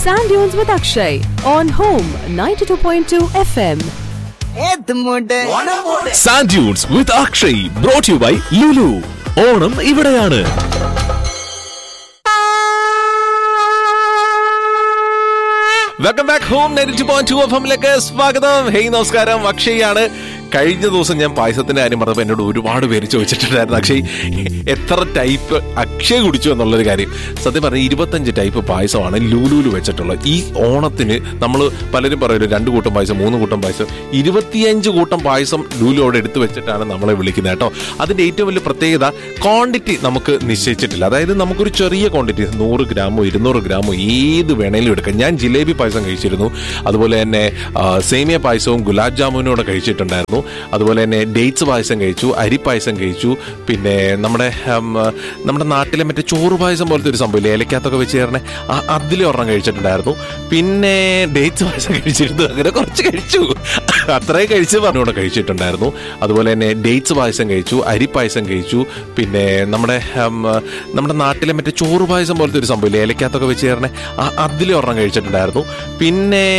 Sand Dunes with Akshay on Home 92.2 FM. Sand dunes with Akshay brought you by Lulu Onam ഇവിടെയാണ് welcome back home net point two F എമ്മിലേക്ക് സ്വാഗതം hey നമസ്കാരം അക്ഷയാണ് കഴിഞ്ഞ ദിവസം ഞാൻ പായസത്തിന്റെ കാര്യം പറഞ്ഞപ്പോൾ എന്നോട് ഒരുപാട് പേര് ചോദിച്ചിട്ടുണ്ടായിരുന്നു അക്ഷയ് എത്ര ടൈപ്പ് അക്ഷയ് കുടിച്ചു എന്നുള്ളൊരു കാര്യം സത്യം പറഞ്ഞാൽ ഇരുപത്തഞ്ച് ടൈപ്പ് പായസമാണ് ലൂലൂല് വെച്ചിട്ടുള്ളത് ഈ ഓണത്തിന് നമ്മൾ പലരും പറയുമല്ലോ രണ്ട് കൂട്ടം പായസം മൂന്ന് കൂട്ടം പായസം ഇരുപത്തിയഞ്ച് കൂട്ടം പായസം ലൂലോടെ എടുത്തു വെച്ചിട്ടാണ് നമ്മളെ വിളിക്കുന്നത് കേട്ടോ അതിന്റെ ഏറ്റവും വലിയ പ്രത്യേകത ക്വാണ്ടിറ്റി നമുക്ക് നിശ്ചയിച്ചിട്ടില്ല അതായത് നമുക്കൊരു ചെറിയ ക്വാണ്ടിറ്റി നൂറ് ഗ്രാമോ ഇരുന്നൂറ് ഗ്രാമോ ഏത് വേണേലും എടുക്കാം ഞാൻ ജിലേബി പായസം കഴിച്ചിരുന്നു അതുപോലെ തന്നെ ആ, സേമിയ പായസവും ഗുലാബ് ജാമുനും കൂടെ കഴിച്ചിട്ടുണ്ടായിരുന്നു അതുപോലെ തന്നെ ഡേറ്റ്സ് പായസം കഴിച്ചു അരി പായസം കഴിച്ചു പിന്നെ നമ്മുടെ ഉം, നമ്മുടെ നാട്ടിലെ മറ്റേ ചോറ് പായസം പോലത്തെ ഒരു സംഭവം ഇല്ലേ ഏലക്കകത്തൊക്കെ വെച്ച് ചേർന്നെ അതിൽ ഒരെണ്ണം കഴിച്ചിട്ടുണ്ടായിരുന്നു പിന്നെ ഡേറ്റ്സ് പായസം കഴിച്ചിരുന്നു അങ്ങനെ കുറച്ച് കഴിച്ചു അത്രയും കഴിച്ച് പറഞ്ഞുകൂടെ കഴിച്ചിട്ടുണ്ടായിരുന്നു അതുപോലെ തന്നെ ഡേറ്റ്സ് പായസം കഴിച്ചു അരി പായസം കഴിച്ചു പിന്നെ നമ്മുടെ ഉം, നമ്മുടെ നാട്ടിലെ മറ്റേ ചോറ് പായസം പോലത്തെ ഒരു സംഭവം ഇല്ലേ ഏലക്കകത്തൊക്കെ വെച്ച് ചേർന്നെ അതിൽ ഒരെണ്ണം കഴിച്ചിട്ടുണ്ടായിരുന്നു പിന്നെ